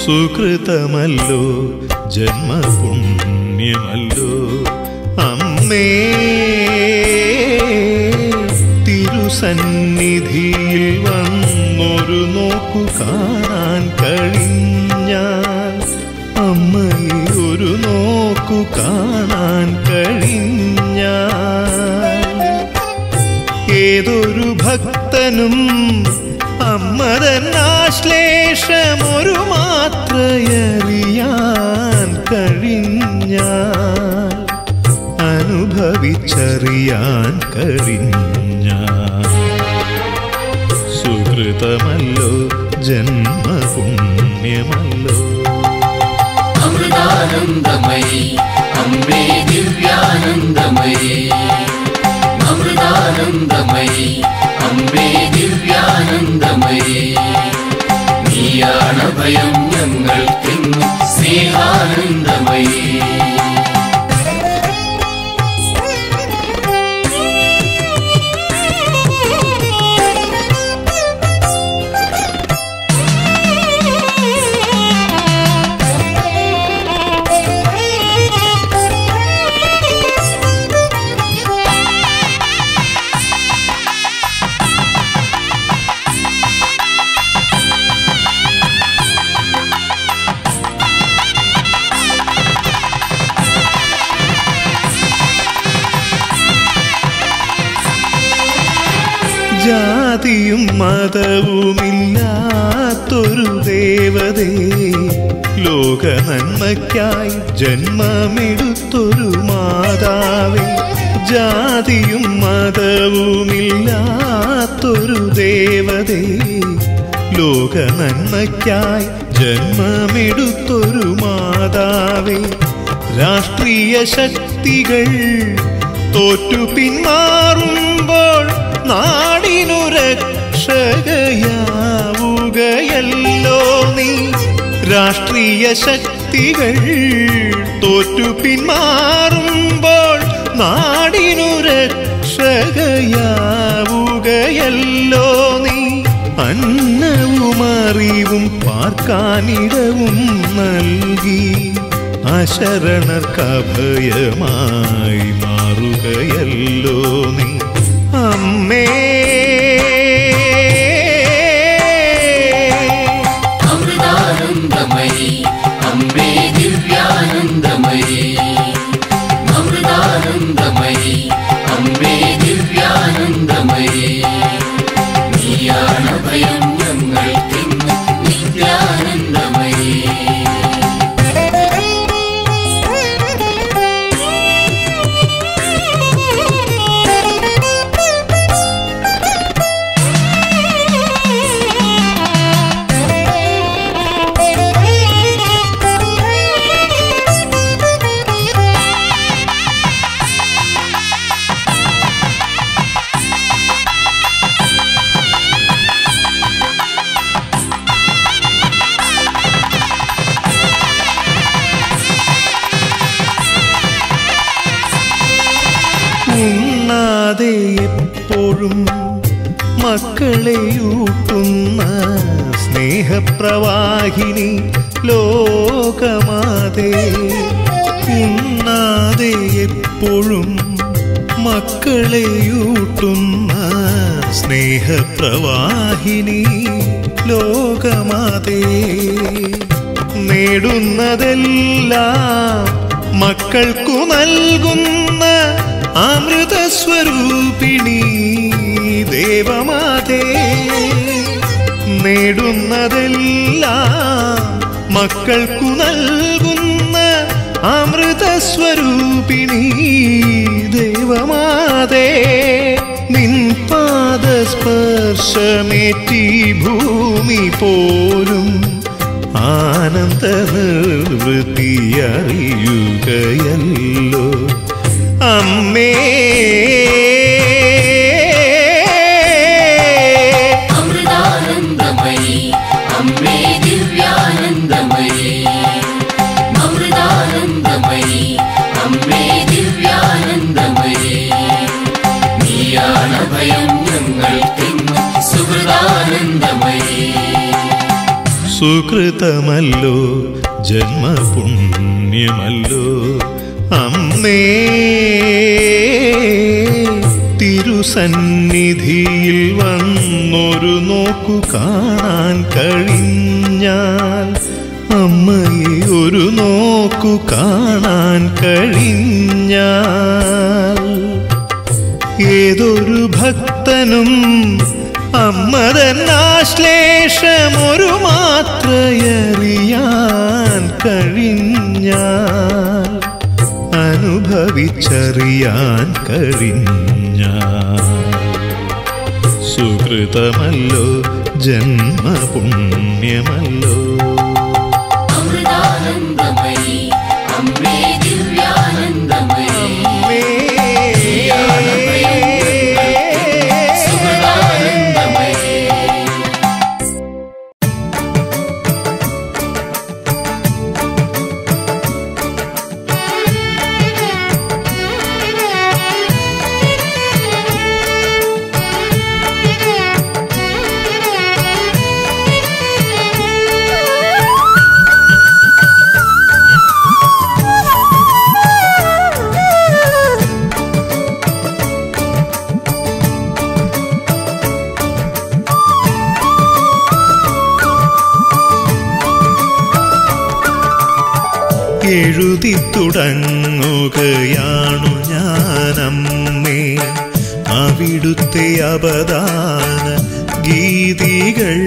സുകൃതമല്ലോ ജന്മപുണ്യമല്ലോ അമ്മേ തിരുസന്നിധിയിൽ വന്നൊരു നോക്കു കാണാൻ കഴിഞ്ഞാൽ അമ്മയെ ഒരു നോക്കു കാണാൻ കഴിഞ്ഞാൽ ഏതൊരു ഭക്തനും അമ്മതന്നാശ്ലേഷമൊരു മാത്രയറിയാൻ കഴിഞ്ഞാൽ അനുഭവിച്ചറിയാൻ കഴിഞ്ഞാൽ സുഹൃതമല്ലോ ജന്മപുണ്യമല്ലോ അമൃതാനന്ദമയി അമ്മേ ദിവ്യാനന്ദമയി അമൃതാനന്ദമയി അമ്മേ ദിവ്യാനന്ദമയി നീയാണ് ഭയം ഞങ്ങൾക്കെന്നും സ്നേഹാനന്ദമയി ജാതിയും മതവുമില്ലാത്തൊരു ദേവതേ ലോക നന്മയ്ക്കായി ജന്മമെടുത്തൊരു മാതാവേ ജാതിയും മതവുമില്ലാത്തൊരു ദേവതേ ലോക നന്മയ്ക്കായി ജന്മമെടുത്തൊരു മാതാവേ രാഷ്ട്രീയ ശക്തികൾ തോറ്റു പിന്മാറുമ്പോൾ നാടിനു രക്ഷകയാവുകയല്ലോ നീ രാഷ്ട്രീയ ശക്തികൾ തോറ്റു പിന്മാറുമ്പോൾ നാടിനു രക്ഷകയാവുകയല്ലോ നീ അന്നവും അറിവും പാർക്കാനിടവും നൽകി അശരണർക്കഭയമായി മാറുകയല്ലോ നീ അമ്മേ അമൃതാനന്ദമയി അമ്മേ ദിവ്യാനന്ദമയി അമൃതാനന്ദമയി അമ്മേ ദിവ്യാനന്ദമയി നീയാണ് ഭയം ഞങ്ങൾക്കെന്നും നിത്യാനന്ദമയി ഉണ്ണാതെ എപ്പോഴും മക്കളെയൂട്ടുന്ന സ്നേഹപ്രവാഹിനി ലോകമാതേ ഉണ്ണാതെ എപ്പോഴും മക്കളെയൂട്ടുന്ന സ്നേഹപ്രവാഹിനി ലോകമാതേ നേടുന്നതെല്ലാം മക്കൾക്കു നൽകുന്ന അമൃതസ്വരൂപിണി ദേവമാതേ നേടുന്നതെല്ലാം മക്കൾക്കു നൽകുന്ന അമൃതസ്വരൂപിണി ദേവമാതേ നിൻ പാദസ്പർശമേറ്റി ഭൂമി പോലും ആനന്ദ നിർവൃത്തി അറിയുകയല്ലോ അമ്മേ അമൃതാനന്ദമയി അമ്മേ ദിവ്യാനന്ദമയി അമൃതാനന്ദമയി അമ്മേ ദിവ്യാനന്ദമയി നീയാണ് ഭയം ഞങ്ങൾക്കെന്നും സുഹൃദാനന്ദമയി സുകൃതമല്ലോ ജന്മപുണ്യമല്ലോ അമ്മേ തിരുസന്നിധിയിൽ വന്നൊരു നോക്കു കാണാൻ കഴിഞ്ഞാൽ അമ്മയെ ഒരു നോക്കു കാണാൻ കഴിഞ്ഞാൽ ഏതൊരു ഭക്തനും അമ്മതന്നാശ്ലേഷമൊരു മാത്രയറിയാൻ കഴിഞ്ഞാൽ അനുഭവിച്ചറിയാൻ കഴിഞ്ഞാൽ സുകൃതമല്ലോ ജന്മപുണ്യമല്ലോ അമൃതാനന്ദമയി അമ്മേ ദിവ്യാനന്ദമയി സുഖദാനന്ദമയി എഴുതി തുടങ്ങുകയാണു ഞാനമ്മേ അവിടുത്തെ അപദാന ഗീതികൾ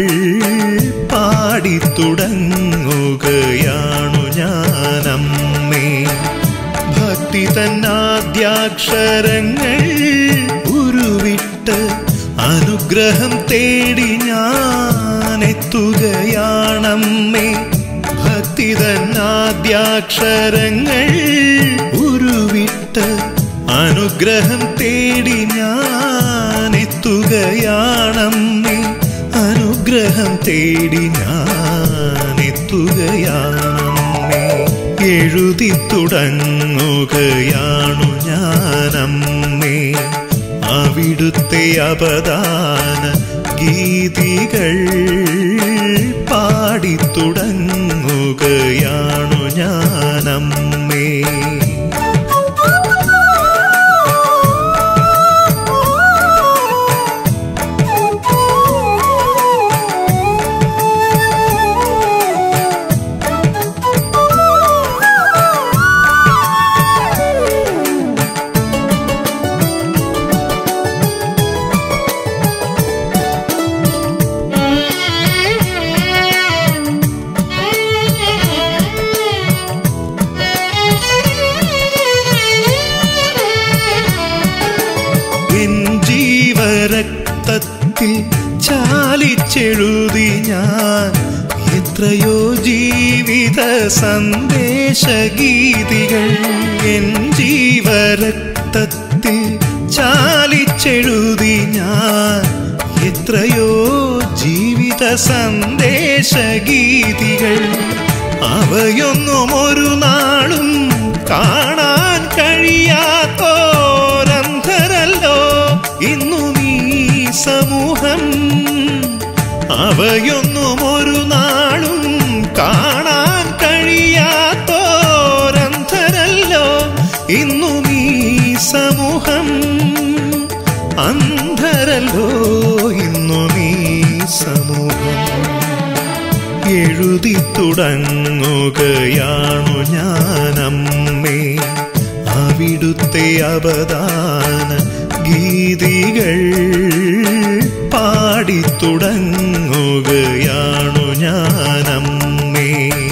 പാടിത്തുടങ്ങുകയാണു ഞാനമ്മേ ഭക്തി തന്നാദ്യാക്ഷരങ്ങൾ ഉരുവിട്ട് അനുഗ്രഹം തേടി ഞാൻ എത്തുകയാണമ്മേ ഭക്തി തന്നാദ്യാക്ഷരങ്ങൾ ഉരുവിട്ട് അനുഗ്രഹം തേടി ഞാൻ എത്തുകയാണമ്മേ അനുഗ്രഹം തേടി ഞാൻ എത്തുകയാണമ്മേ എഴുതി തുടങ്ങുകയാണു ഞാനമ്മേ അവിടുത്തെ അപദാന ഗീതികൾ പാടിത്തുടങ്ങുകയാണു ഞാനമ്മേ എൻ ജീവരക്തത്തിൽ ചാലിച്ചെഴുതി ഞാൻ എത്രയോ ജീവിത സന്ദേശഗീതികൾ എൻ ജീവരക്തത്തിൽ ചാലിച്ചെഴുതി ഞാൻ എത്രയോ ജീവിത സന്ദേശഗീതികൾ അവയൊന്നും ഒരു നാളും കാണാൻ കഴിയാത്തോരന്ധരല്ലോ ഇന്നു നീ സമൂഹം അവയൊന്നും ഒരു നാളും കാണാൻ കഴിയാത്തോരന്ധരല്ലോ ഇന്നു നീ സമൂഹം അന്ധരല്ലോ ഇന്നു നീ സമൂഹം എഴുതി തുടങ്ങുകയാണു ഞാനമ്മേ അവിടുത്തെ അപദാന ഗീതികൾ പാടിത്തുടങ്ങുകയാണു ഞാനമ്മേ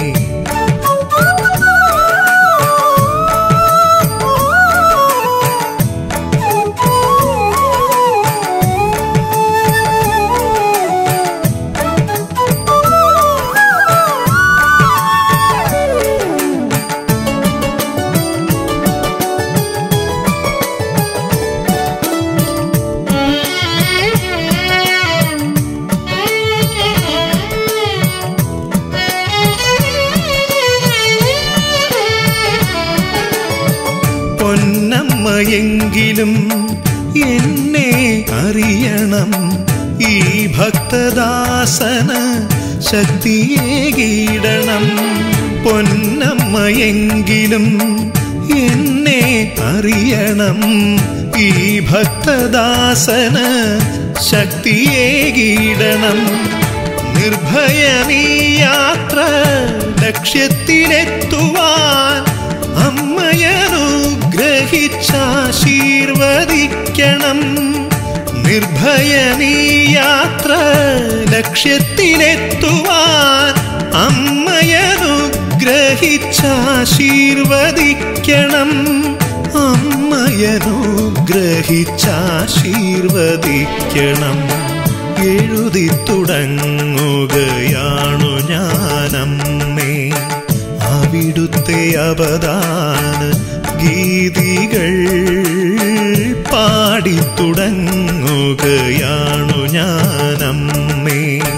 പൊന്നമ്മയെങ്കിലും എന്നെ അറിയണം ഈ ഭക്തദാസന ശക്തിയേകീടണം പൊന്നമ്മയെങ്കിലും എന്നെ അറിയണം ഈ ഭക്തദാസന് ശക്തിയേകീടണം നിർഭയമീ യാത്ര ലക്ഷ്യത്തിലെത്തുവാൻ അമ്മയനുഗ്രഹിച്ചാശീർവദിക്കണം നിർഭയമീ യാത്ര ലക്ഷ്യത്തിലെത്തുവാൻ അമ്മയനുഗ്രഹിച്ചാശീർവദിക്കണം അമ്മയനുഗ്രഹിച്ചാശീർവദിക്കണം എഴുതി തുടങ്ങുകയാണു ഞാനമ്മേ അവിടുത്തെ അവദാന ഗീതികൾ പാടി തുടങ്ങുകയാണു ഞാനമ്മേ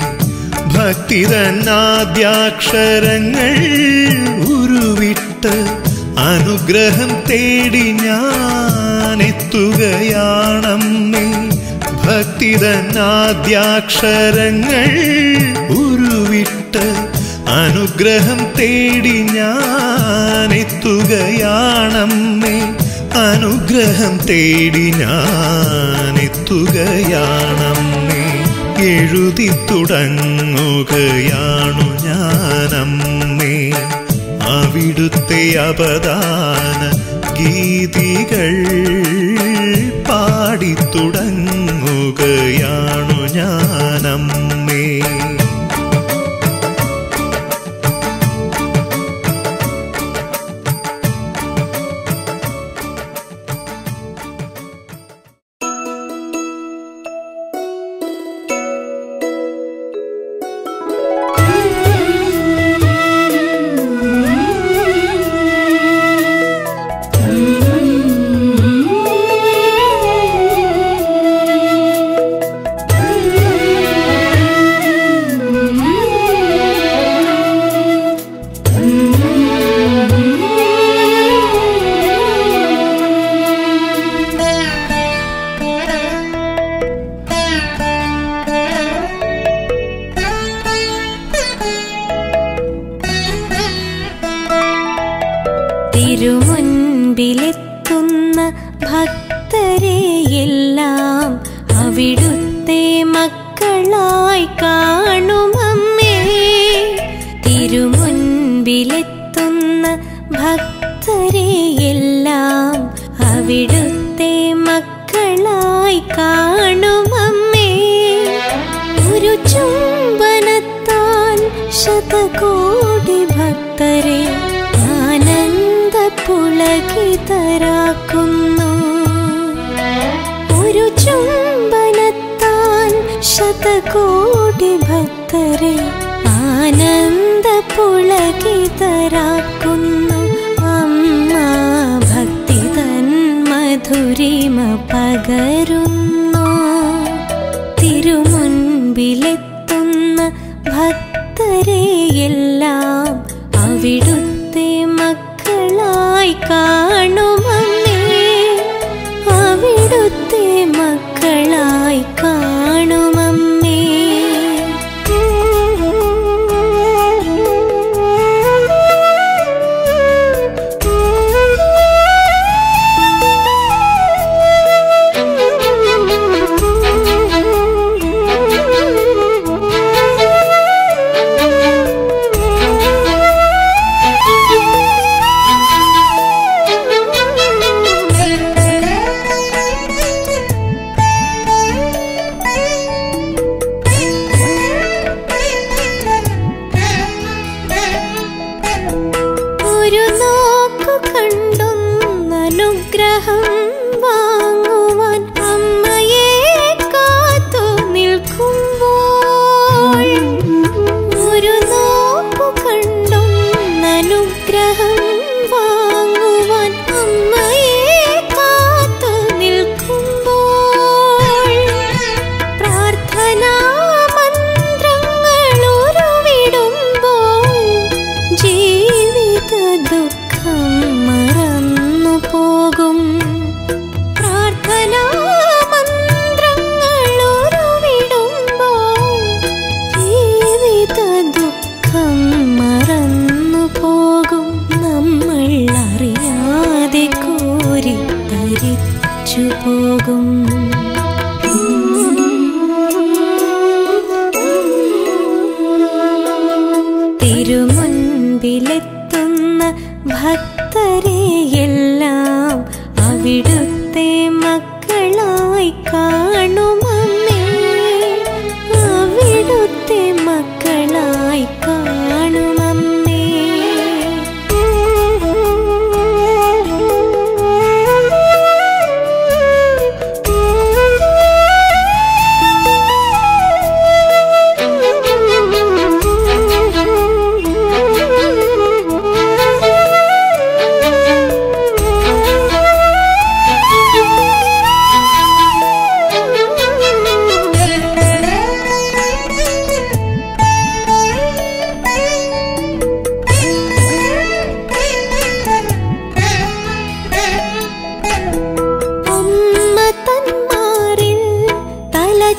ഭക്തിതന്നാദ്യാക്ഷരങ്ങൾ ഉരുവിട്ട് അനുഗ്രഹം തേടി ഞാൻ എത്തുകയാണമ്മേ ഭക്തിതന്നാദ്യാക്ഷരങ്ങൾ ഉരുവിട്ട് അനുഗ്രഹം തേടി ഞാൻ എത്തുകയാണമ്മേ അനുഗ്രഹം തേടി ഞാൻ എത്തുകയാണമ്മേ എഴുതി തുടങ്ങുകയാണു ഞാനമ്മേ അവിടുത്തെ അപദാന ഗീതികൾ പാടി തുടങ്ങുകയാണു ഞാനമ്മേ തിരുമുൻപിലെത്തുന്ന ഭക്തരെയെല്ലാം അവിടുത്തെ മക്കളായി കാണുമമ്മേ തിരുമുൻപിലെത്തുന്ന ഭക്തരെയെല്ലാം അവിടുത്തെ മക്കളായി കാണുമമ്മേ ഒരു ചുംബനത്താൽ ശതകോടി ഭക്തരെ ആനന്ദ പുളകിതരാക്കുന്നു ഒരു ചുംബനത്താൽ ശതകോടി ഭക്തരെ ആനന്ദ പുളകിതരാക്കുന്നു അമ്മ ഭക്തി തൻ മധുരിമ പകരുന്നു തിരുമുൻപിലെത്തുന്ന ഭക്തരെയെല്ലാം അവിടുത്തെ മക്കളായി കാണുമമ്മേ അവിടുത്തെ മക്കളായി കാണുമമ്മേ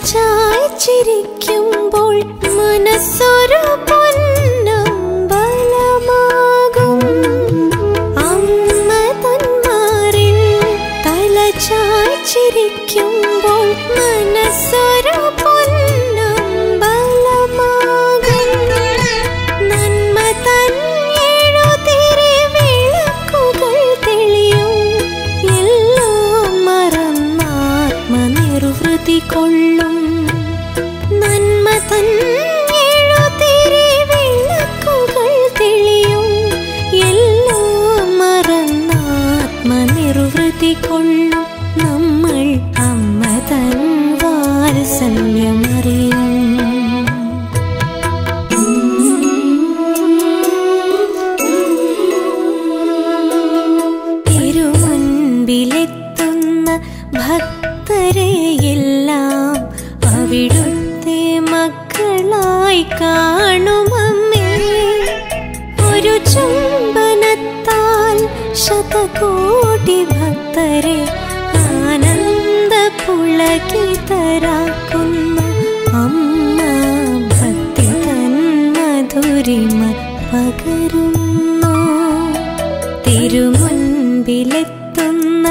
ചായ്ച്ചിരിക്കുമ്പോൾ മനസ്സൊരു പൊന്നമ്പലമാകും അമ്മ തന്മാറിൽ തല ചായ്ച്ചിരിക്കുമ്പോൾ മനസ്സൊരു പൊന്നമ്പലമാകും നന്മ തൻ എഴുതിരി വിളക്കുകൾ തെളിയും എല്ലാം മറന്നാത്മനിർവൃതി കൊള്ളും നന്മ തൻ എഴുതിരി വിളക്കുകൾ തെളിയും എല്ലാം മറന്നാത്മനിർവൃതി കൊള്ളും നമ്മൾ അമ്മ തൻ വാത്സല്യമറിയും തിരുമുൻപിലെത്തുന്ന ഭക്തരെയെല്ലാം അവിടുത്തെ മക്കളായി കാണുമമ്മേ ഒരു ചുംബനത്താൽ ശതകോടി ഭക്തരെ ആനന്ദ പുളകിതരാക്കുന്നു അമ്മ ഭക്തി തൻ മധുരിമ പകരുന്നു തിരുമുൻപിലെത്തുന്ന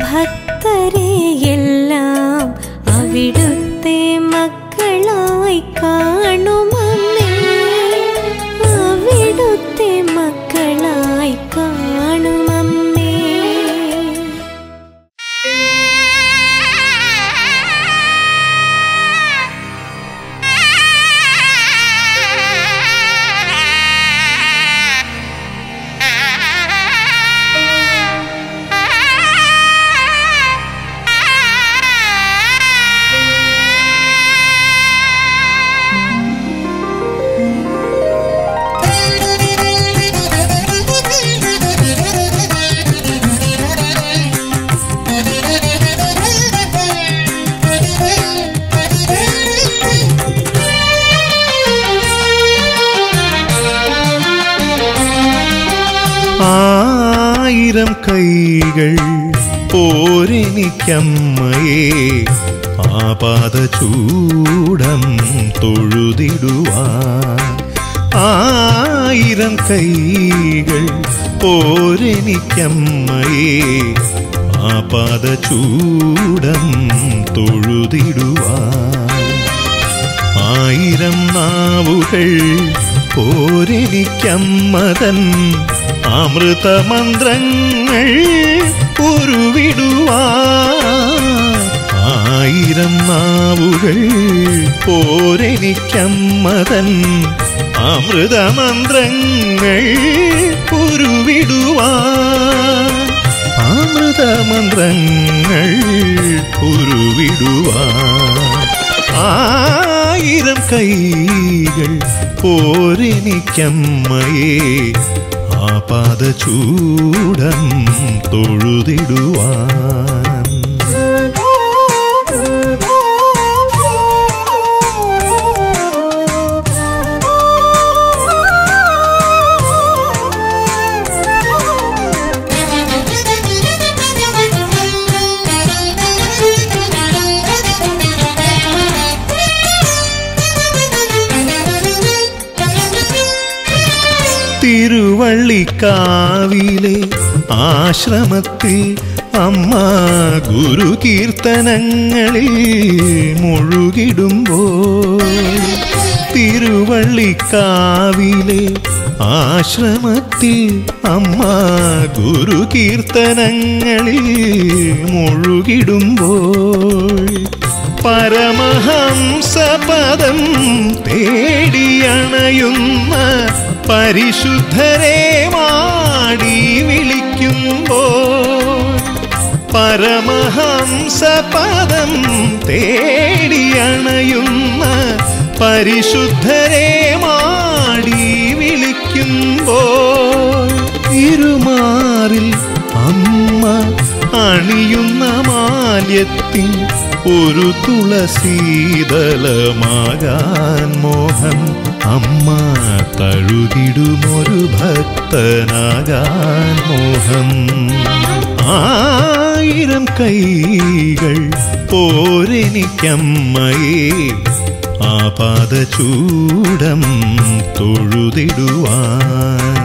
ഭക്തരെയെല്ലാം അവിടുത്തെ മക്കളായി കാണുമമ്മേ അവിടുത്തെ മക്കളായി കാണുമമ്മേ ആയിരം കൈകൾ പോരെനിക്കമ്മയെ ആപാദചൂടം തൊഴുതിടുവാൻ ആയിരം കൈകൾ പോരെനിക്കമ്മയെ ആപാദചൂടം തൊഴുതിടുവാൻ ആയിരം നാവുകൾ പോരെനിക്കമ്മതൻ അമൃതമന്ത്രങ്ങൾ ഉരുവിടുവാൻ ആയിരം നാവുകൾ പോരെനിക്കമ്മതൻ അമൃതമന്ത്രങ്ങൾ ഉരുവിടുവാൻ അമൃതമന്ത്രങ്ങൾ ഉരുവിടുവാൻ ആയിരം കൈകൾ പോരെനിക്കമ്മയെ ആപാദചൂടം തൊഴുതിടുവാൻ തിരുവള്ളിക്കാവിലെ ആശ്രമത്തിൽ അമ്മ ഗുരുകീർത്തനങ്ങളിൽ മുഴുകിടുമ്പോൾ തിരുവള്ളിക്കാവിലെ ആശ്രമത്തിൽ അമ്മ ഗുരുകീർത്തനങ്ങളിൽ മുഴുകിടുമ്പോൾ പരമഹംസപദം തേടിയണയുന്ന പരിശുദ്ധരെ മാടി വിളിക്കുമ്പോൾ പരമഹംസപദം തേടിയണയുന്ന പരിശുദ്ധരെ മാടി വിളിക്കുമ്പോൾ ഇരുമാറിൽ അമ്മ അണിയുന്ന മാല്യത്തിൻ ഒരു തുളസീതലമാകാൻ മോഹം അമ്മ തഴുകിടുമൊരു ഭക്തനാകാൻ മോഹം ആയിരം കൈകൾ പോരെനിക്കമ്മയെ ആപാദചൂടം തൊഴുതിടുവാൻ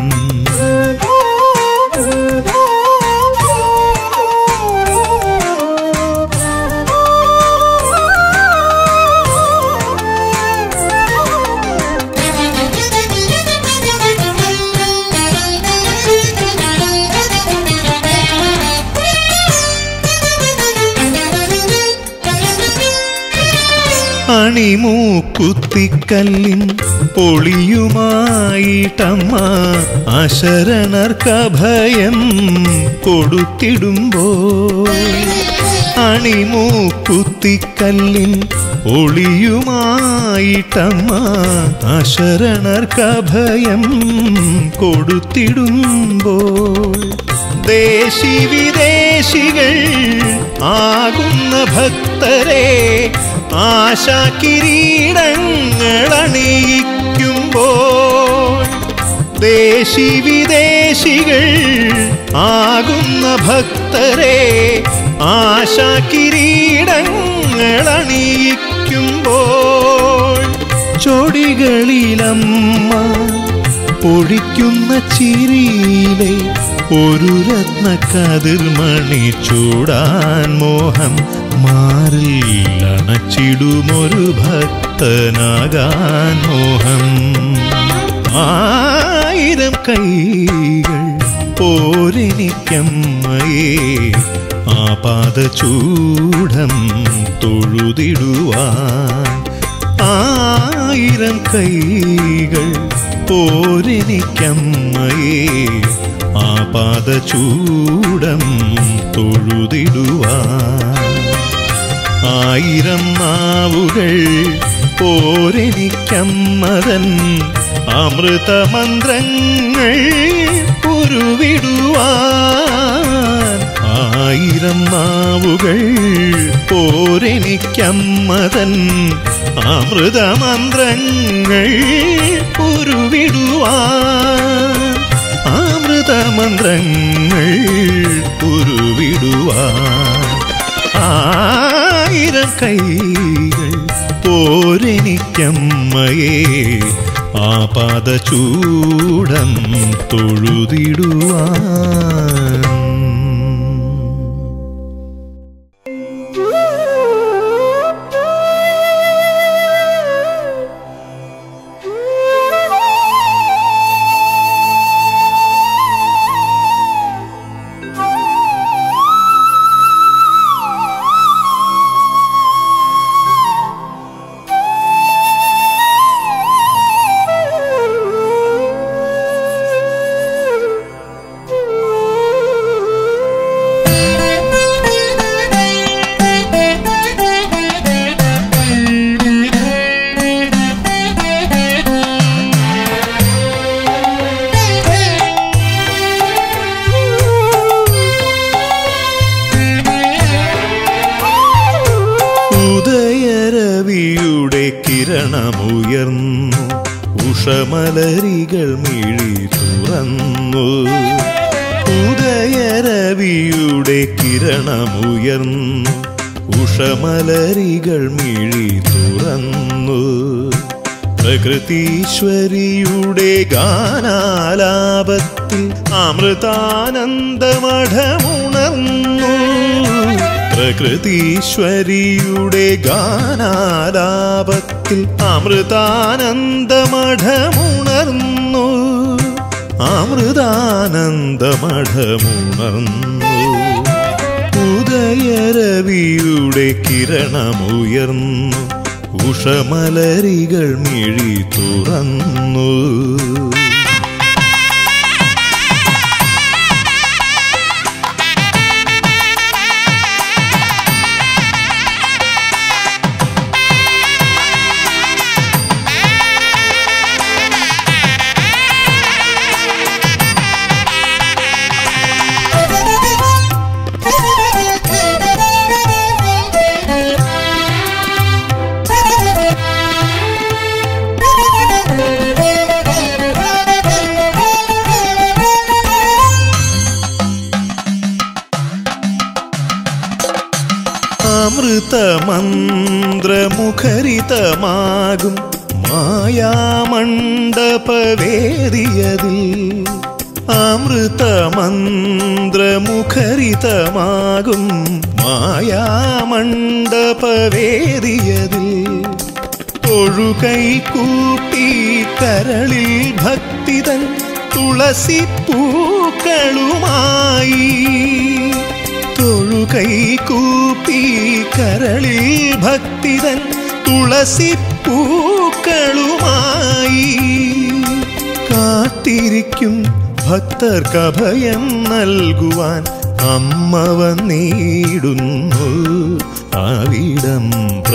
അണിമൂക്കുത്തിക്കല്ലിൻ പൊളിയുമായിട്ടമ്മ അശരണർക്കഭയം കൊടുത്തിടുമ്പോൾ അണിമൂക്കുത്തിക്കല്ലിൻ ഒളിയുമായിട്ടമ്മ അശരണർക്കഭയം കൊടുത്തിടുമ്പോൾ ദേശി വിദേശികൾ ആകുന്ന ഭക്തരെ ആശാകിരീടങ്ങൾ അണിയിക്കുമ്പോൾ ദേശി വിദേശികൾ ആകുന്ന ഭക്തരെ ആശാകിരീടങ്ങൾ അണിയിക്കുമ്പോൾ ചൊടികളിലമ്മ പൊഴിക്കുന്ന ചിരിയിലെ ഒരു രത്ന കതിർമണി ചൂടാൻ മോഹം മാറിൽ അണച്ചിടുമൊരു ഭക്തനാകാൻ മോഹം ആയിരം കൈകൾ പോരെനിക്കമ്മയെ ആപാദചൂഢം തൊഴുതിടുവാൻ ആയിരം കൈകൾ പോരെനിക്കമ്മയെ ആപാദചൂടം തൊഴുതിടുവാൻ ആയിരം നാവുകൾ പോരെനിക്കമ്മതൻ അമൃതമന്ത്രങ്ങൾ ഉരുവിടുവാൻ ആയിരം നാവുകൾ പോരെനിക്കമ്മതൻ അമൃതമന്ത്രങ്ങൾ ഉരുവിടുവാൻ അമൃതമന്ത്രങ്ങൾ ഉരുവിടുവാൻ ആയിരം കൈകൾ പോരെനിക്കമ്മയെ ആപാദചൂടം തൊഴുതിടുവാൻ ഉദയരവിയുടെ കിരണമുയർന്നു ഉഷമലരികൾ മിഴി തുറന്നു ഉദയരവിയുടെ കിരണമുയർന്നു ഉഷമലരികൾ മിഴി തുറന്നു പ്രകൃതീശ്വരിയുടെ ഗാനാലാപത്തിൽ അമൃതാനന്ദമഠമുണർന്നു പ്രകൃതീശ്വരിയുടെ ഗാനാലാപത്തിൽ അമൃതാനന്ദമഠമുണർന്നു അമൃതാനന്ദമഠമുണർന്നു ഉദയരവിയുടെ കിരണമുയർന്നു ഉഷമലരികൾ മിഴി തുറന്നു Thank you. മുഖരിതമാകും മായാമണ്ഡപവേദിയതിൽ അമൃതമന്ത്രമുഖരിതമാകും മായാമണ്ഡപവേദിയതിൽ തൊഴുകൈ കൂട്ടി കരളിൽ ഭക്തിതൻ തുളസി പൂക്കളുമായി തൊഴുകൈ കൂപ്പി കരളിൽ ഭക്തിതൻ തുളസി പൂക്കളുമായി കാത്തിരിക്കും ഭക്തർക്കഭയം നൽകുവാൻ അമ്മ വന്നിടുന്നു അവിടം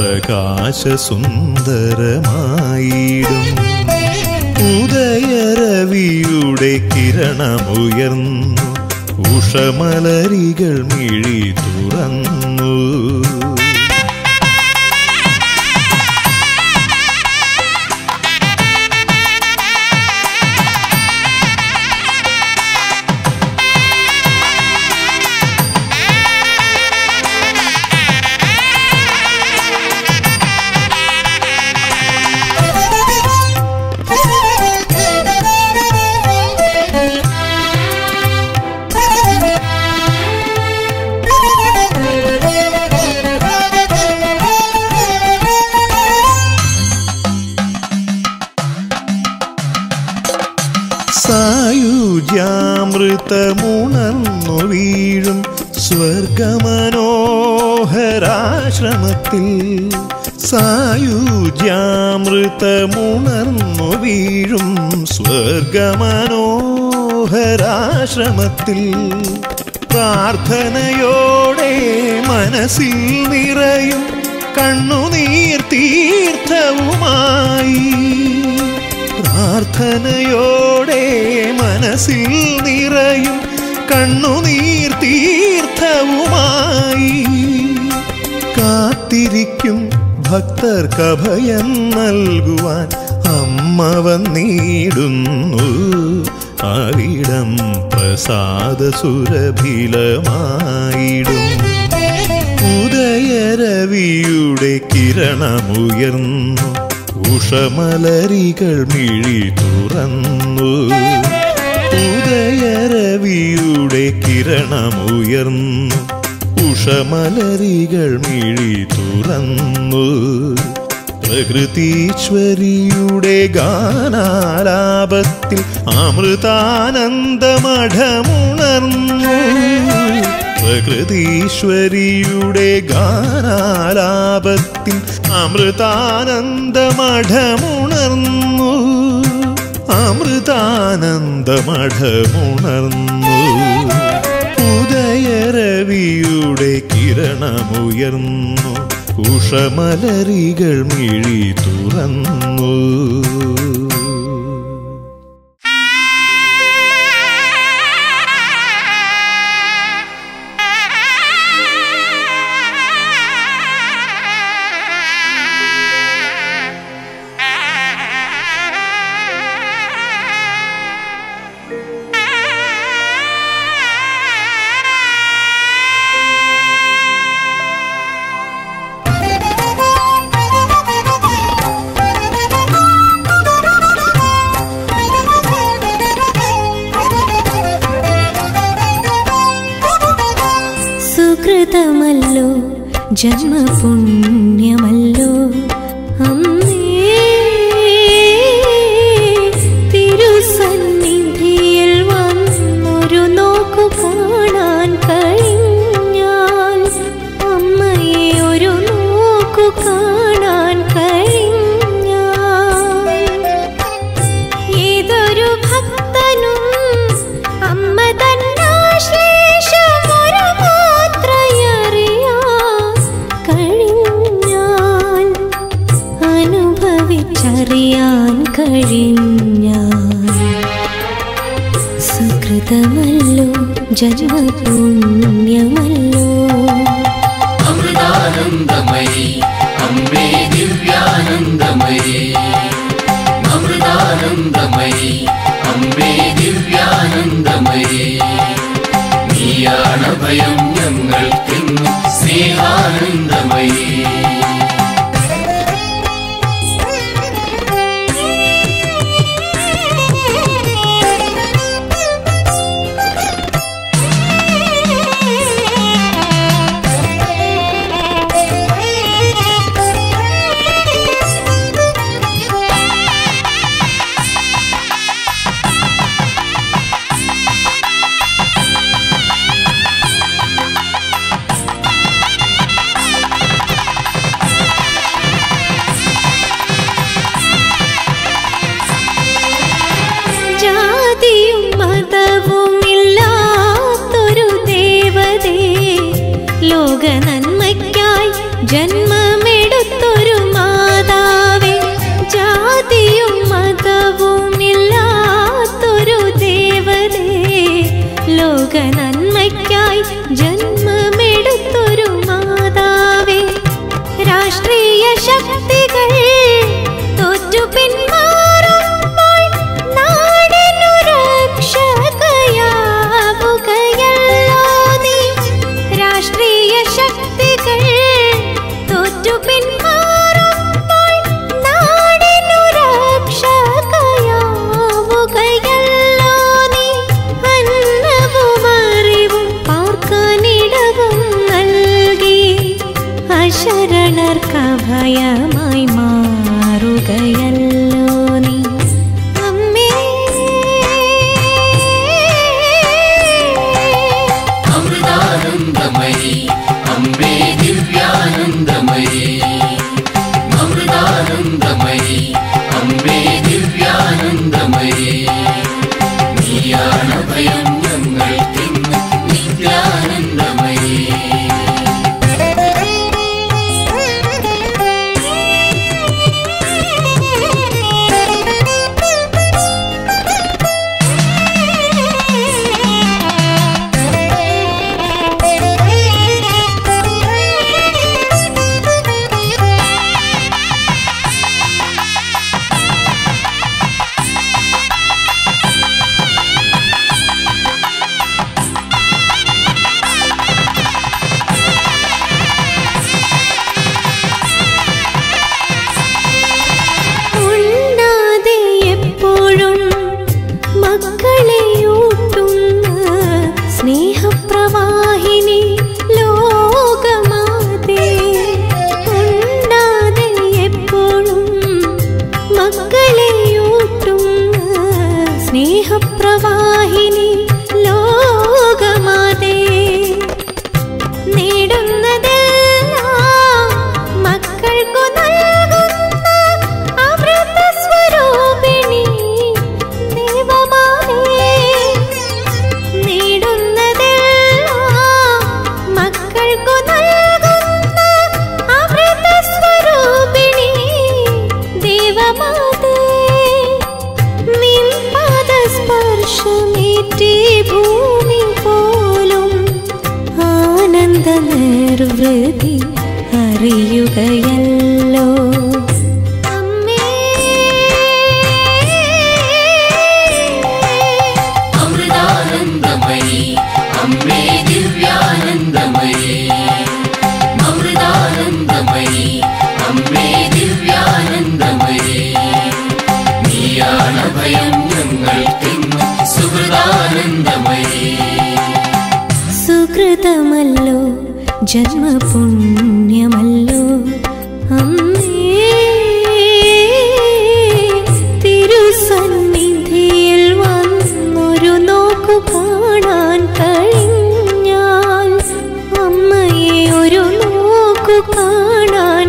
പ്രകാശസുന്ദരമായിടും ഉദയരവിയുടെ കിരണമുയർന്നു ഉഷമലരികൾ മിഴി തുറന്നു സായുജ്യാമൃതമുണർന്നു വീഴും സ്വർഗമനോഹരാശ്രമത്തിൽ സായുജ്യാമൃതമുണർന്നു വീഴും സ്വർഗമനോഹരാശ്രമത്തിൽ പ്രാർത്ഥനയോടെ മനസ്സിൽ നിറയും കണ്ണുനീർ തീർത്ഥവുമായി പ്രാർത്ഥനയോടെ മനസ്സിൽ നിറയും കണ്ണുനീർ തീർത്ഥവുമായി കാത്തിരിക്കും ഭക്തർക്കഭയം നൽകുവാൻ അമ്മ വന്നിടുന്നു അവിടം പ്രസാദ സുരഭിലമായിടും ഉദയരവിയുടെ കിരണമുയർന്നു ഉഷമലരികൾ മിഴി തുറന്നു ഉദയരവിയുടെ കിരണമുയർന്നു ഉഷമലരികൾ മിഴി തുറന്നു പ്രകൃതീശ്വരിയുടെ ഗാനാലാപത്തിൽ അമൃതാനന്ദമഠമുണർന്നു പ്രകൃതീശ്വരിയുടെ ഗാനാലാപത്തിൽ അമൃതാനന്ദമഠമുണർന്നു അമൃതാനന്ദമഠമുണർന്നു ഉദയരവിയുടെ കിരണമുയർന്നു ഉഷമലരികൾ മിഴി തുറന്നു സുകൃതമല്ലോ ജന്മപുണ്യമല്ലോ അമ്മേ തിരുസന്നിധിയിൽ വന്നൊരു നോക്കു കാണാൻ കഴിഞ്ഞാൽ അമ്മയെ ഒരു നോക്കു കാണാൻ കഴിഞ്ഞാൽ ഏതൊരു ഭക്തനും അമ്മ തന്നാശ്ലേഷമൊരു മാത്രയറിയാൻ കഴിഞ്ഞാൽ അനുഭവിച്ചറിയാൻ കഴിഞ്ഞാൽ സുകൃതമല്ലോ ജന്മപുണ്യമല്ലോ അമൃതാനന്ദമയി അമ്മേ ദിവ്യാനന്ദമയി അമൃതാനന്ദമയി അമ്മേ ദിവ്യാനന്ദമയി നീയാണ് ഭയം ഞങ്ങൾക്കെന്നും സ്നേഹാനന്ദമയി ലോക നന്മയ്ക്കായി ജന്മമെടുത്തൊരു മാതാവേ ജാതിയും മതവും ഇല്ലാത്തൊരു ദേവതേ ലോക നന്മയ്ക്കായി ജന്മമെടുത്തൊരു മാതാവേ രാഷ്ട്രീയ ശക്തികൾ തോറ്റു പിന്മാറുമ്പോൾ നാടിനു രക്ഷകയാവുകയല്ലോ നീ രാഷ്ട്രീയ ശക്തികൾ തോറ്റു പിന്മാറുമ്പോൾ നാടിനു രക്ഷകയാവുകയല്ലോ നീ അന്നവും അറിവും പാർക്കാനിടവും നൽകി അശരണർക്ക് അഭയമായി മാറുകയല്ലോ നീ അമ്മേ അമൃതാനന്ദമയി അംബേ ദിവ്യാനന്ദമയി അമൃതാനന്ദമയി അംബേ ദിവ്യാനന്ദമയി നീയാണ് ഭയം ഞങ്ങൾക്കിന്ന് നിത്യാനന്ദമയി ഉണ്ണാതെ എപ്പോഴും മക്കളെ ഊട്ടുന്ന സ്നേഹപ്രവാഹിനി ലോകമാതേ ഉണ്ണാതെ എപ്പോഴും മക്കളെ ഊട്ടുന്ന സ്നേഹപ്രവാഹിനി ലോകമാതേ നേടുന്നതെല്ലാം മക്കൾക്കു നൽകുന്ന അമൃത സ്വരൂപിണി ദൈവമാവേ നേടുന്നതെല്ലാം മക്കൾക്കു നൽകുന്ന അമൃത സ്വരൂപിണി ദൈവമാതേ നിൻ പാദസ്പർശമേറ്റേ ഭൂമി പോലും ആനന്ദ നിർവൃതി അറിയുകയല്ലോ അമ്മേ അമൃതാനന്ദമയി അംബേ ദിവ്യാനന്ദമയി അമൃതാനന്ദമയി അംബേ ദിവ്യാനന്ദമയി നീയാണ് ഭയം ഞങ്ങൾക്കിന്ന് സുഹൃദാനന്ദമയി സുകൃതമല്ലോ ജന്മപുണ്യമല്ലോ അമ്മേ തിരുസന്നിധിയിൽ വന്നൊരു നോക്കു കാണാൻ കഴിഞ്ഞാൽ അമ്മയെ ഒരു നോക്കു കാണാൻ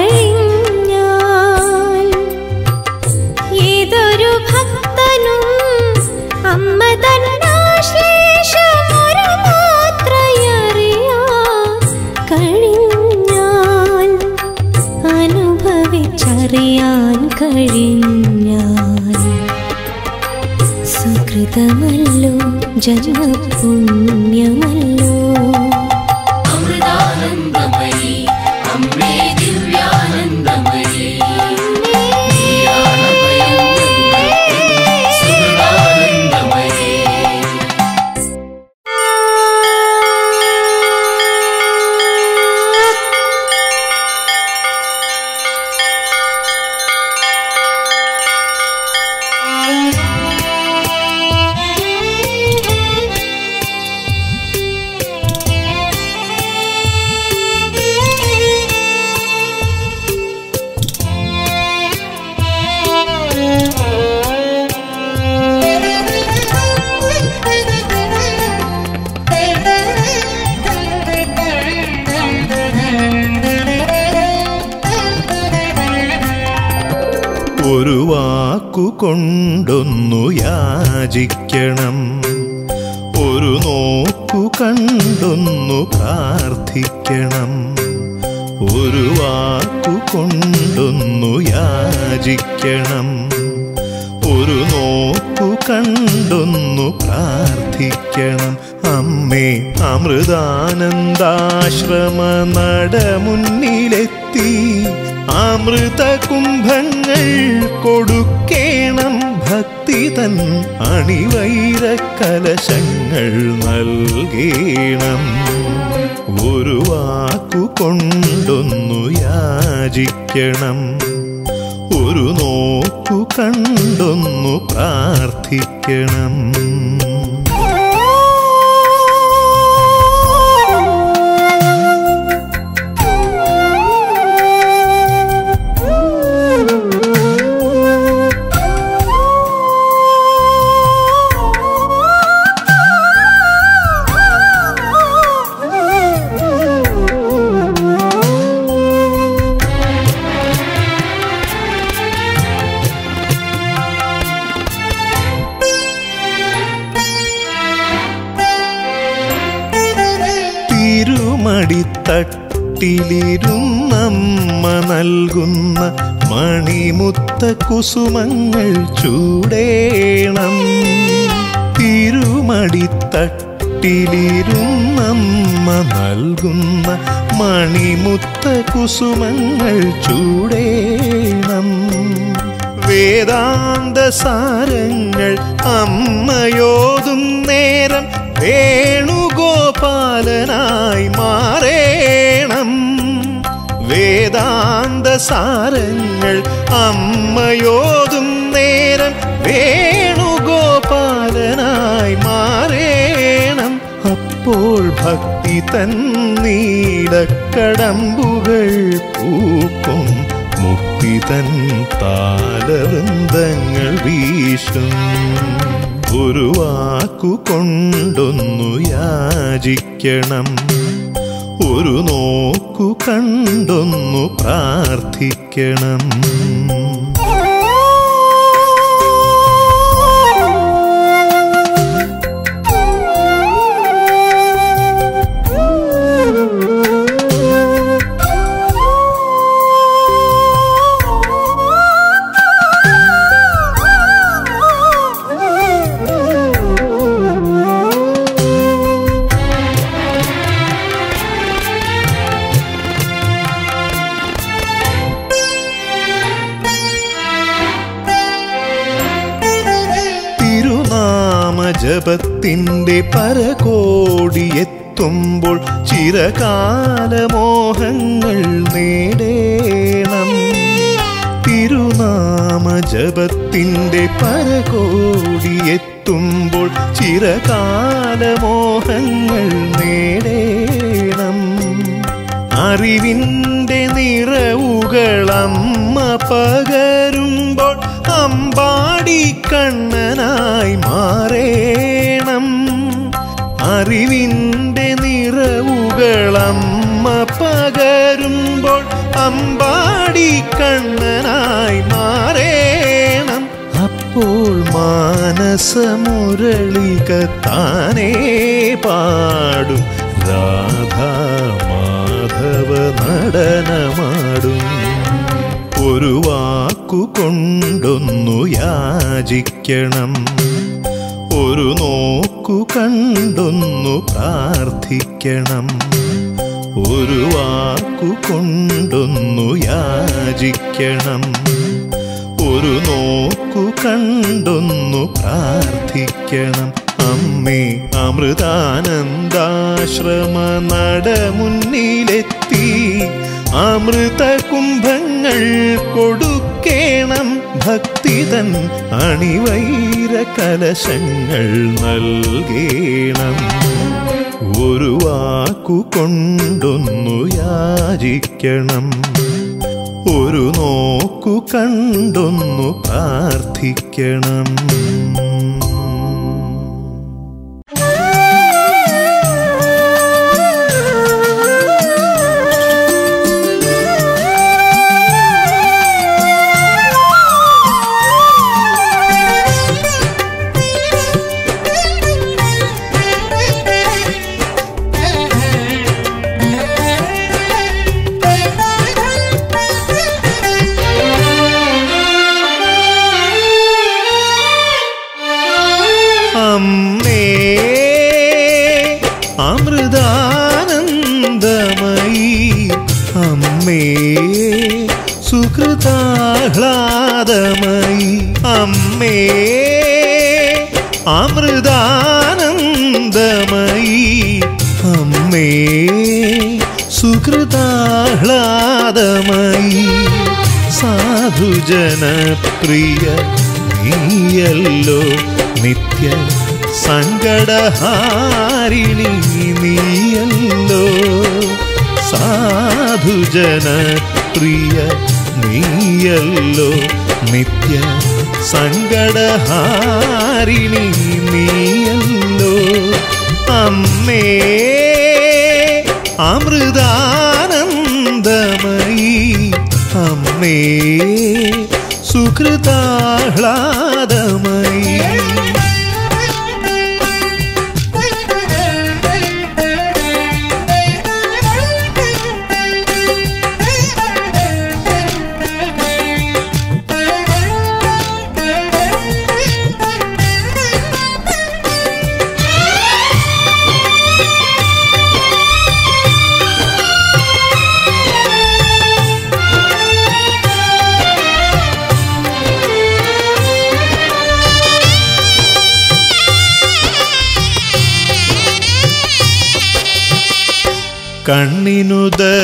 കഴിഞ്ഞാൽ ഏതൊരു ഭക്തനും അമ്മ തന്നാശ്ലേഷമൊരു മാത്രയറിയാൻ കഴിഞ്ഞാൽ അനുഭവിച്ചറിയാൻ കഴിഞ്ഞാൽ സുകൃതമല്ലോ ജന്മപുണ്യമല്ലോ അമൃതാനന്ദമയി അംബേ ദിവ്യാനന്ദമയി നീയാണ് ഭയം ഞങ്ങൾക്കിന്ന് സുഹൃദാനന്ദമയി ഒരു വാക്കു കൊണ്ടൊന്നു യാചിക്കണം ഒരു നോക്കു കണ്ടൊന്നു പ്രാർത്ഥിക്കണം പ്രാർത്ഥിക്കണം ഒരു വാക്കു കൊണ്ടൊന്നു യാചിക്കണം ഒരു നോക്കു കണ്ടൊന്നു പ്രാർത്ഥിക്കണം അമ്മേ അമൃതാനന്ദാശ്രമ നടമുന്നിലെത്തി അമൃത കുംഭങ്ങൾ കൊടുക്കേണം ഭക്തി തൻ അണിവൈര കലശങ്ങൾ നൽകേണം ഒരു വാക്കു കൊണ്ടൊന്നു യാചിക്കണം ഒരു നോക്കു കണ്ടൊന്നു പ്രാർത്ഥിക്കണം തിരുമടിത്തട്ടിലിരുന്നമ്മ നൽകുന്ന മണിമുത്ത കുസുമങ്ങൾ ചൂടേണം തിരുമടിത്തട്ടിലിരുന്നമ്മ നൽകുന്ന മണിമുത്ത കുസുമങ്ങൾ ചൂടേണം വേദാന്ത സാരങ്ങൾ അമ്മയോതും നേരം വേണുഗോപാലനായി മാറേണം വേദാന്ത സാരങ്ങൾ അമ്മയോതും നേരം വേണുഗോപാലനായി മാറേണം അപ്പോൾ ഭക്തി തന്നീടക്കടമ്പുകൾ പൂക്കും മുക്തി തൻ താലവൃന്ദങ്ങൾ വീശും ഒരു വാക്കു കൊണ്ടൊന്നു യാചിക്കണം ഒരു നോക്കു കണ്ടൊന്നു പ്രാർത്ഥിക്കണം തിരുനാമജപത്തിൻ്റെ പരകോടിയെത്തുമ്പോൾ ചിരകാലമോഹങ്ങൾ നേടേണം തിരുനാമജപത്തിൻ്റെ പരകോടിയെത്തുമ്പോൾ ചിരകാലമോഹങ്ങൾ നേടേണം അറിവിൻ്റെ നിറവുകളമ്മ പകരുമ്പോൾ അമ്പാടി കണ്ണനായി മാറേണം അറിവിൻ്റെ നിറവുകളമ്മ പകരുമ്പോൾ അമ്പാടി കണ്ണനായി മാറേണം അപ്പോൾ മാനസമുരളിക താനേ പാടും രാധാ മാധവ നടനമാടും ഒരു വാക്കു കൊണ്ടൊന്നു യാചിക്കണം ഒരു നോക്കു കണ്ടൊന്നു പ്രാർത്ഥിക്കണം ഒരു വാക്കു കൊണ്ടൊന്നു യാചിക്കണം ഒരു നോക്കു കണ്ടൊന്നു പ്രാർത്ഥിക്കണം അമ്മേ അമൃതാനന്ദാശ്രമ നടമുന്നിലെത്തി അമൃത കുംഭങ്ങൾ കൊടുക്കേണം ഭക്തിതൻ അണിവൈര കലശങ്ങൾ നൽകേണം ഒരു വാക്കു കൊണ്ടൊന്നു യാചിക്കണം ഒരു നോക്കു കണ്ടൊന്നു പ്രാർത്ഥിക്കണം Thank you. സുഹൃതാഹ്ലാദമയി അമ്മേ അമൃതാനന്ദമയി അമ്മേ സുഹൃതാഹ്ലാദമയി സാധുജനപ്രിയ നീയല്ലോ നിത്യ സങ്കടഹാരിണി നീയല്ലോ സാധുജനപ്രിയ നീയല്ലോ നിത്യ സങ്കടഹാരിണി നീയല്ലോ അമ്മേ അമൃതാനന്ദമയി അമ്മേ സുഹൃതാഹ്ലാദമയി കണ്ണിനു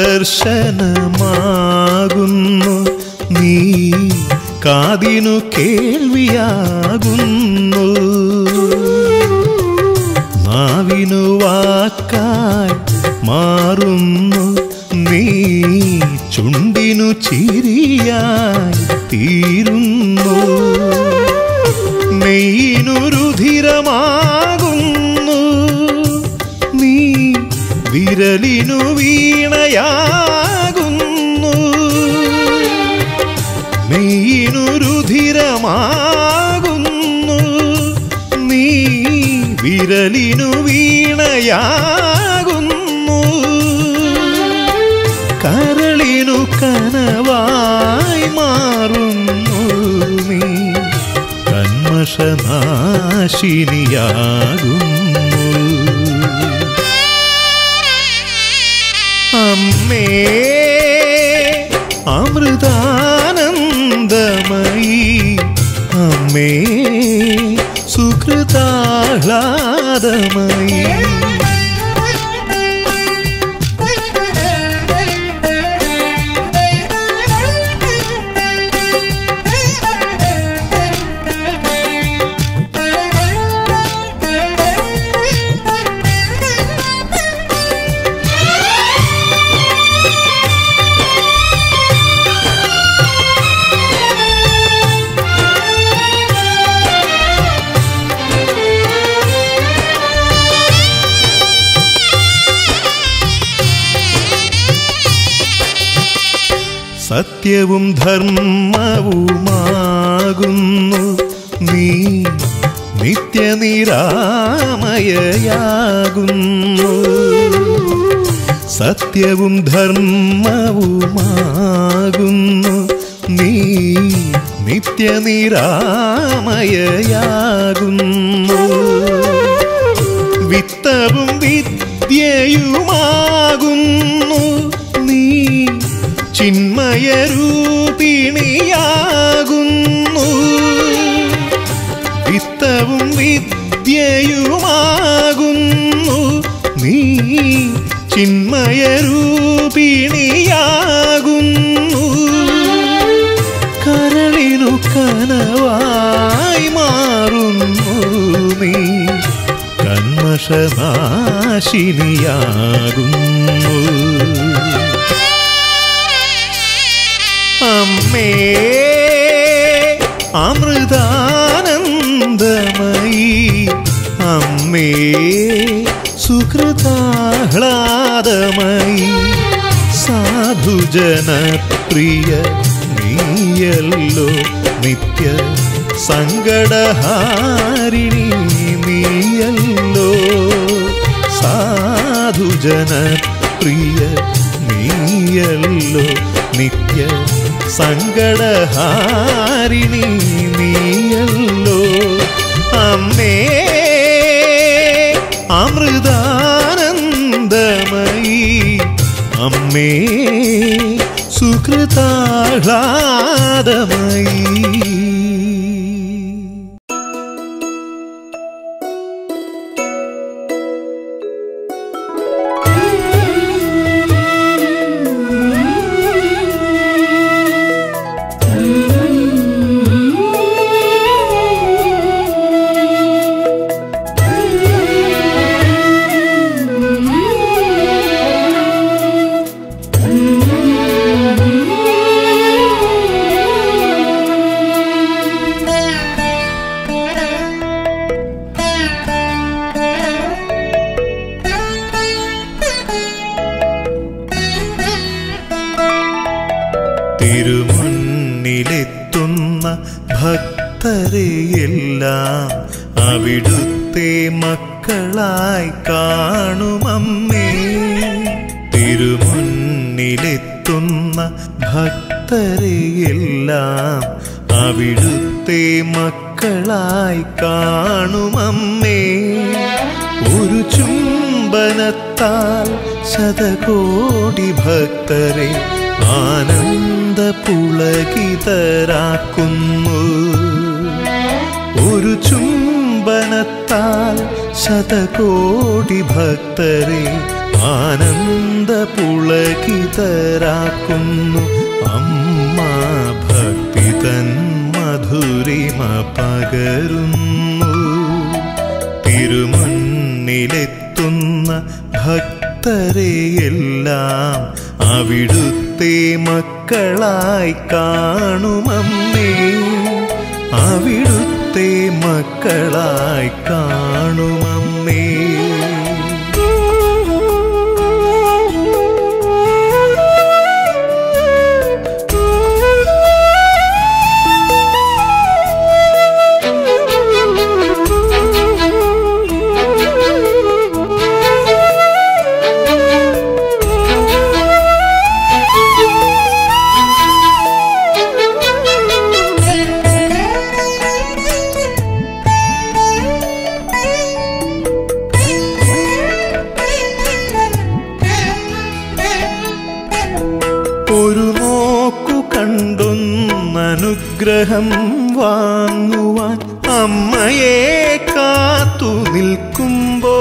ദർശനമാകുന്നു നീ കാതിനു കേൾവിയാകുന്നു നാവിനു വാക്കായി മാറുന്നു നീ ചുണ്ടിനു ചിരിയായി തീരുന്നു നെയ്യിനു രുധിരമാകുന്നു നീ വിരലിനു വീണയാകുന്നു നെയ്യിനു രുധിരമാകുന്നു നീ വിരലിനു വീണയാകുന്നു കരളിനു കനവായി മാറുന്നു നീ കന്മഷനാശിനിയാകുന്നു അമ്മേ അമൃതാനന്ദമയി അമ്മേ സുഹൃതാഹ്ലാദമയി സത്യവും ധർമ്മവുമാകുന്നു നീ നിത്യനിരാമയയാകുന്നു സത്യവും ധർമ്മവുമാകുന്നു നീ നിത്യനിരാമയയാകുന്നു വിത്തവും വിദ്യയുമാകുന്നു നീ ചിന്മയരൂപിണിയാകുന്നു വിത്തവും വിദ്യയുമാകുന്നു നീ ചിന്മയരൂപിണിയാകുന്നു കരളിനു കനവായി മാറുന്നു നീ കന്മഷനാശിനിയാകുന്നു അമ്മേ അമൃതാനന്ദമയി അമ്മേ സുഹൃതാഹ്ലാദമയി സാധുജനപ്രിയ നീയല്ലോ നിത്യ സങ്കടഹാരിണി നീയല്ലോ സാധുജനപ്രിയ നീയല്ലോ നിത്യ സങ്കടഹാരിണി നീയല്ലോ അമ്മേ അമൃതാനന്ദമയി അമ്മേ സുഹൃതാഹ്ലാദമയി അമൃതാഹ്ലാദമയീ തിരുമുന്നിലെത്തുന്ന ഭക്തരെയെല്ലാം അവിടുത്തെ മക്കളായി കാണുമമ്മേ തിരുമുന്നിലെത്തുന്ന ഭക്തരെയെല്ലാം അവിടുത്തെ മക്കളായി കാണുമമ്മേ ഒരു ചുംബനത്താൽ ശതകോടി ഭക്തരെ ആനന്ദ പുളകിതരാക്കുന്നു ഒരു ചുംബനത്താൽ ശതകോടി ഭക്തരെ ആനന്ദ പുളകിതരാക്കുന്നു അമ്മ ഭക്തി തൻ മധുരിമ പകരുന്നു തിരുമുന്നിലെത്തുന്ന ഭക്തരെയെല്ലാം അവിടുത്തെ മക്കളായി കാണുമമ്മേ അവിടുത്തെ മക്കളായി കാണുമമ്മേ ഒരു നോക്കു കണ്ടൊന്നനുഗ്രഹം വാങ്ങുവാൻ അമ്മയെ കാത്തു നിൽക്കുമ്പോ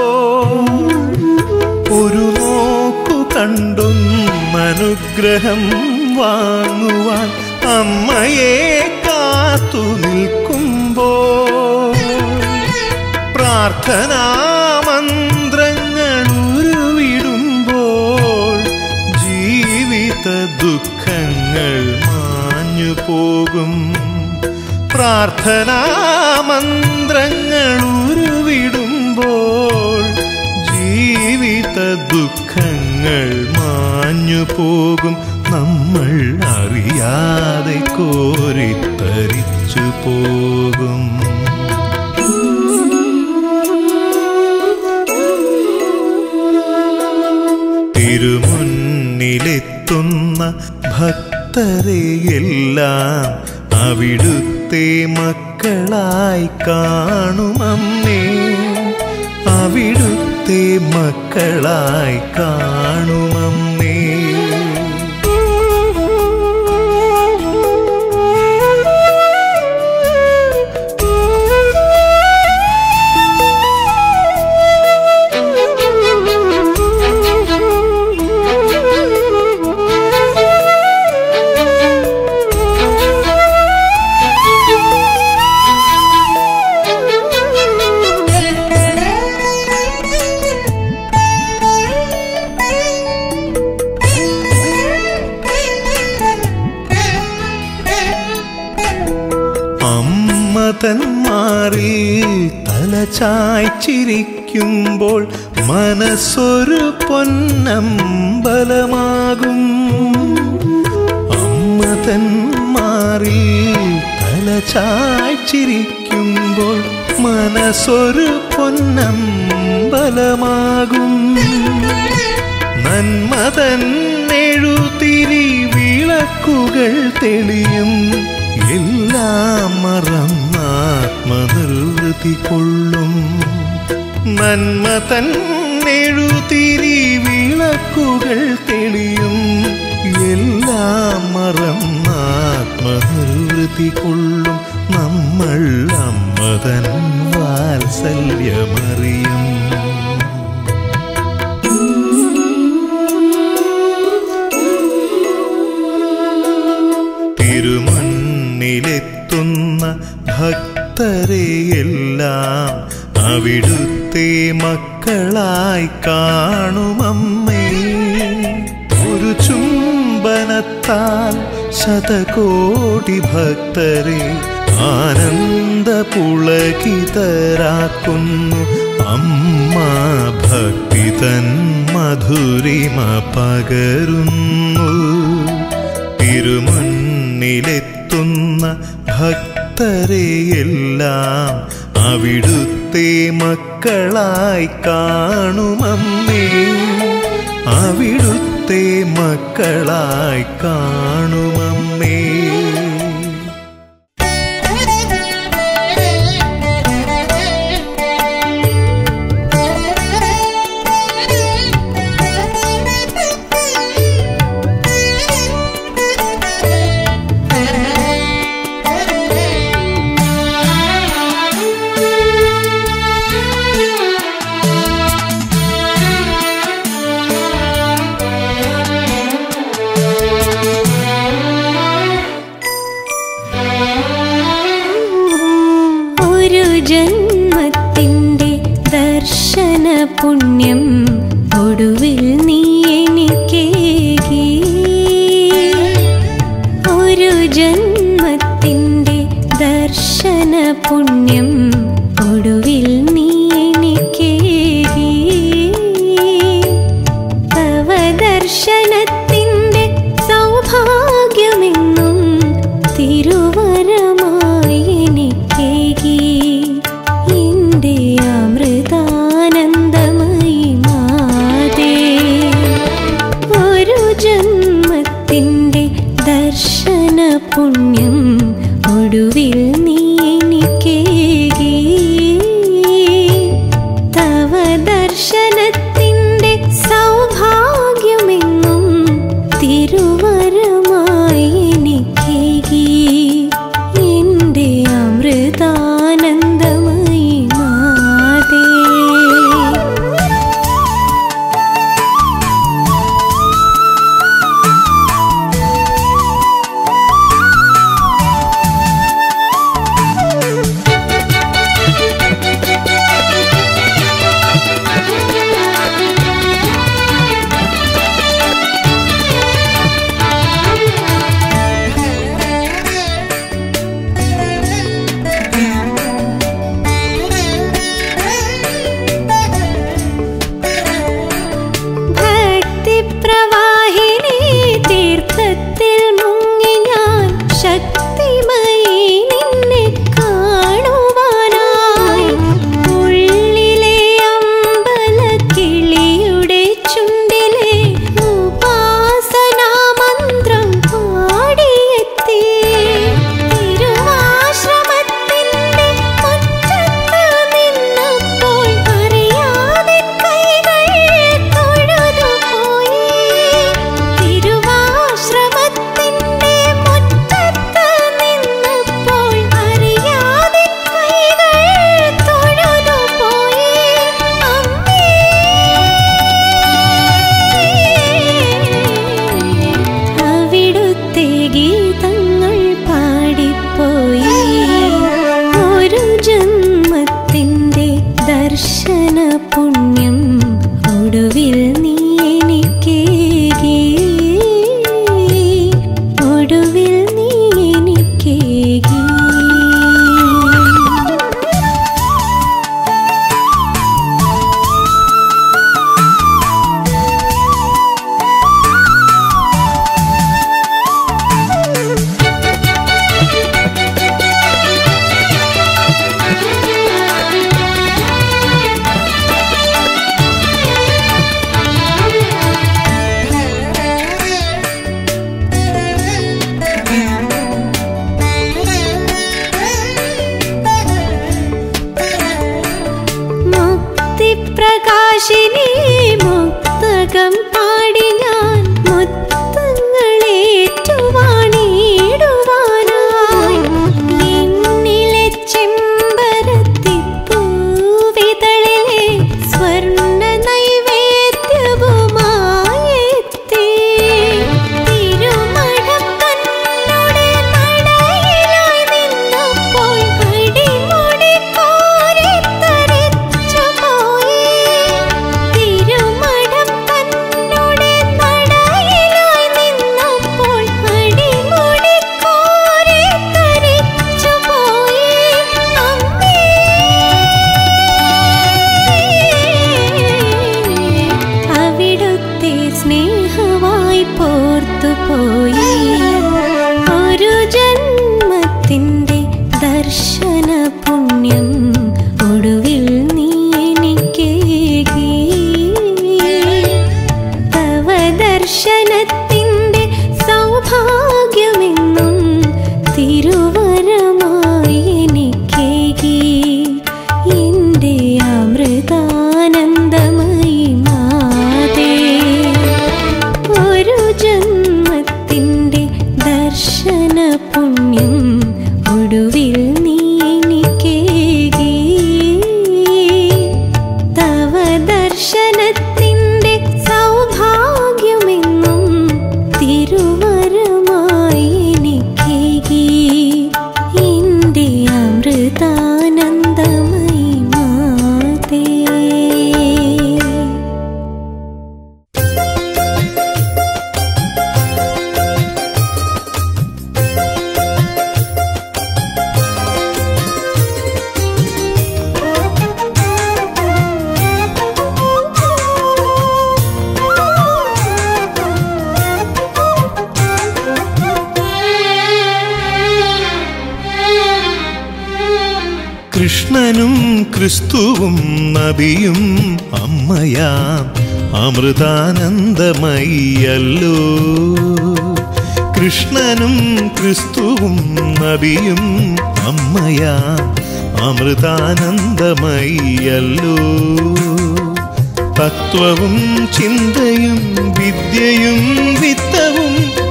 ഒരു നോക്കു കണ്ടൊന്നനുഗ്രഹം വാങ്ങുവാൻ അമ്മയെ കാത്തു നിൽക്കുമ്പോ പ്രാർത്ഥനാമന്ത്രങ്ങൾ ഉരുവിടുമ്പോൾ ജീവിത ദുഃഖങ്ങൾ മാഞ്ഞു പോകും പ്രാർത്ഥനാമന്ത്രങ്ങൾ ഉരുവിടുമ്പോൾ ജീവിത ദുഃഖങ്ങൾ മാഞ്ഞു പോകും നമ്മൾ അറിയാതെ കോരിത്തരിച്ചു പോകും തിരുമുന്നിലെത്തുന്ന ഭക്തരെയെല്ലാം അവിടുത്തെ മക്കളായി കാണുമമ്മേ അവിടുത്തെ മക്കളായി കാണുമമ്മേ അമ്മ തന്മാറിൽ തല ചായ്ച്ചിരിക്കുമ്പോൾ മനസ്സൊരു പൊന്നമ്പലമാകും അമ്മ തന്മാറിൽ തല ചായ്ച്ചിരിക്കുമ്പോൾ മനസ്സൊരു പൊന്നമ്പലമാകും നന്മതൻ എഴുതിരി വിളക്കുകൾ തെളിയും എല്ലാം മറന്നാത്മനിർവൃതി കൊള്ളും നന്മതൻ എഴുതിരി വിളക്കുകൾ തെളിയും എല്ലാം മറന്നാത്മനിർവൃതി കൊള്ളും നമ്മൾ അമ്മതൻ വാത്സല്യമറിയും തിരുമണ്ണിലെത്തുന്ന ഭക്തരെയെല്ലാം അവിടുത്തെ മക്കളായി കാണുമമ്മേ ഒരു ചുംബനത്താൽ ശതകോടി ഭക്തരെ ആനന്ദ പുളകിതരാക്കുന്നു അമ്മ ഭക്തി തൻ മധുരിമ പകരുന്നു തിരുമണ്ണിലെത്തുന്ന ഭക്തരെയെല്ലാം അവിടുത്തെ മക്കളായി കാണുമമ്മേ അവിടുത്തെ മക്കളായി കാണുമമ്മേ ഒരു ജന്മത്തിൻ്റെ ദർശന പുണ്യം ഒടുവിൽ നീ എനിക്കേകി ഒരു ജന്മത്തിൻ്റെ ദർശന പുണ്യം ഒടുവിൽ നീ എനിക്കേകി തവ ദർശനത്തിൻ്റെ സൗഭാഗ്യമെന്നും തിരുവരമായി എനിക്കേകി എൻ്റെ അമൃതാനന്ദമയി മാതേ ഒരു ജന്മത്തിൻ്റെ ദർശന പുണ്യം ഒടുവിൽ നീ എനിക്കേകി തവ ദർശനത്തിൻ്റെ സൗഭാഗ്യമെങ്ങും തിരുവരമായി എനിക്കേകി എൻ്റെ അമൃതാനന്ദമയി മാതേ ഭക്തിപ്രവാഹിനി തീർത്ഥത്തിൽ മുങ്ങി ഞാൻ ശക്തിമയി നിന്നെ കാണുവാനായി ഉള്ളിലെ അമ്പലക്കിളിയുടെ ചുണ്ടിലെ ഉപാസനാമന്ത്രം പാടിയെത്തി തിരുവാശ്രമത്തിന്റെ മുറ്റത്ത് നിന്നപ്പോൾ അറിയാതെ കൈകൾ തൊഴുതുപോയി തിരുവാശ്രമത്തിന്റെ മുറ്റത്ത് നിന്നപ്പോൾ അറിയാതെ കൈകൾ തൊഴുതുപോയി അമ്മേ അവിടുത്തെ ഗീതങ്ങൾ പാടിപ്പോയി ഒരു ജന്മത്തിൻ്റെ ദർശന പുണ്യം ഒടുവിൽ നീ എനിക്കേകി ഒടുവിൽ നീ എനിക്കേകി മുക്തിപ്രകാശിനി മുക്തകം പാടി ഞാൻ മുത്തങ്ങളിൽ കൃഷ്ണനും ക്രിസ്തുവും നബിയും അമ്മയാം അമൃതാനന്ദമയ്യല്ലോ കൃഷ്ണനും ക്രിസ്തുവും നബിയും അമ്മയാം അമൃതാനന്ദമയ്യല്ലോ തത്വവും ചിന്തയും വിദ്യയും വിത്തവും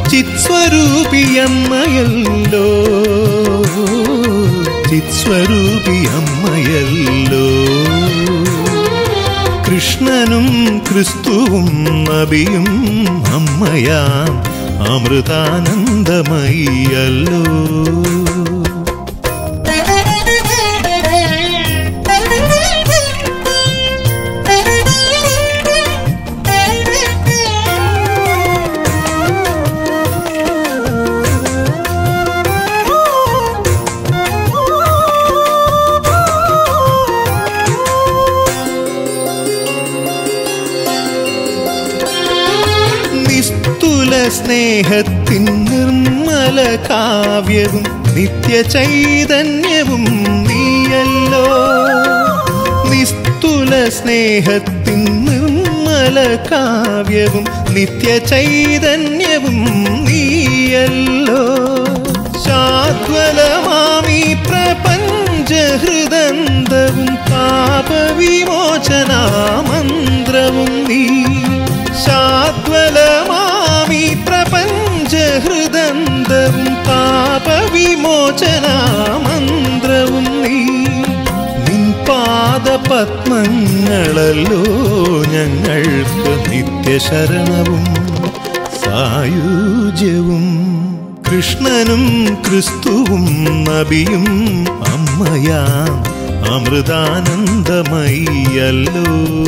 ചിത്സ്വരൂപിയമ്മയല്ലോ ചിത്സ്വരൂപിയമ്മയല്ലോ കൃഷ്ണനും ക്രിസ്തുവും നബിയും അമ്മയാം അമൃതാനന്ദമയ്യല്ലോ നിസ്തുല സ്നേഹത്തിൻ നിർമ്മല കാവ്യവും നിത്യചൈതന്യവും നീയല്ലോ നിസ്തുല സ്നേഹത്തിൻ നിർമ്മല കാവ്യവും നിത്യചൈതന്യവും നീയല്ലോ ശാദ്വലമാമി പ്രപഞ്ചഹൃദന്തവും പാപവിമോചനാമന്ത്രവും നീ ശാദ്വലമാമി പ്രപഞ്ചഹൃദന്തവും പാപവിമോചനാമന്ത്രവും നീ നിൻ പാദപത്മങ്ങളല്ലോ ഞങ്ങൾക്ക് നിത്യശരണവും സായുജ്യവും കൃഷ്ണനും ക്രിസ്തുവും നബിയും അമ്മയാം അമൃതാനന്ദമയ്യല്ലോ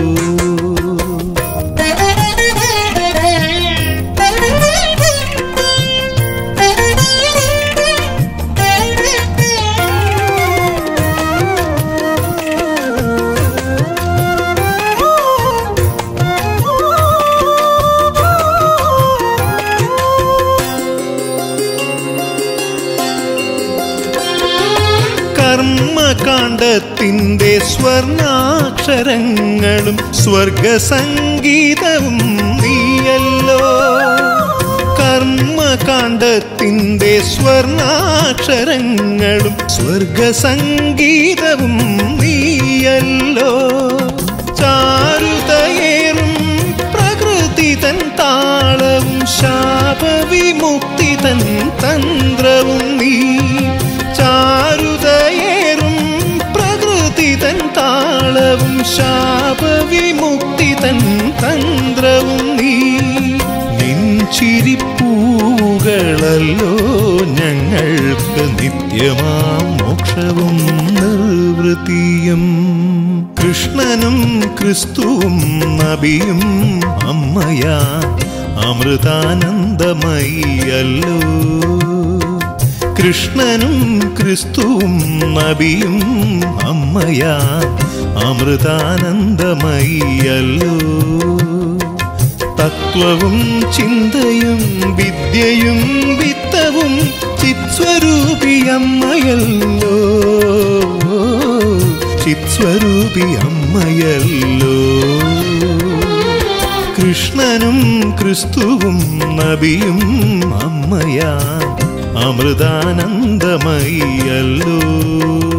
കർമ്മകാണ്ഡത്തിൻ്റെ സ്വർണാക്ഷരങ്ങളും സ്വർഗസംഗീതവും നീയല്ലോ കർമ്മകാണ്ഡത്തിൻ്റെ സ്വർണാക്ഷരങ്ങളും സ്വർഗസംഗീതവും നീയല്ലോ ചാരുതയേറും പ്രകൃതി തൻ താളവും ശാപവിമുക്തി തൻ തന്ത്രവും നീ ചാരുതയേറും പ്രകൃതി തൻ താളവും ശാപവിമുക്തി തൻ തന്ത്രവും നീ നിൻ ചിരിപ്പൂകളല്ലോ ഞങ്ങൾക്ക് നിത്യമാം മോക്ഷവും നിർവൃത്തിയും കൃഷ്ണനും ക്രിസ്തുവും നബിയും അമ്മയാ അമൃതാനന്ദമയ്യല്ലോ കൃഷ്ണനും ക്രിസ്തുവും നബിയും അമ്മയാ അമൃതാനന്ദമയ്യല്ലോ തത്വവും ചിന്തയും വിദ്യയും വിത്തവും ചിത്സ്വരൂപിയമ്മയല്ലോ ചിത്സ്വരൂപിയമ്മയല്ലോ കൃഷ്ണനും ക്രിസ്തുവും നബിയും അമ്മയാ അമൃതാനന്ദമയ്യല്ലോ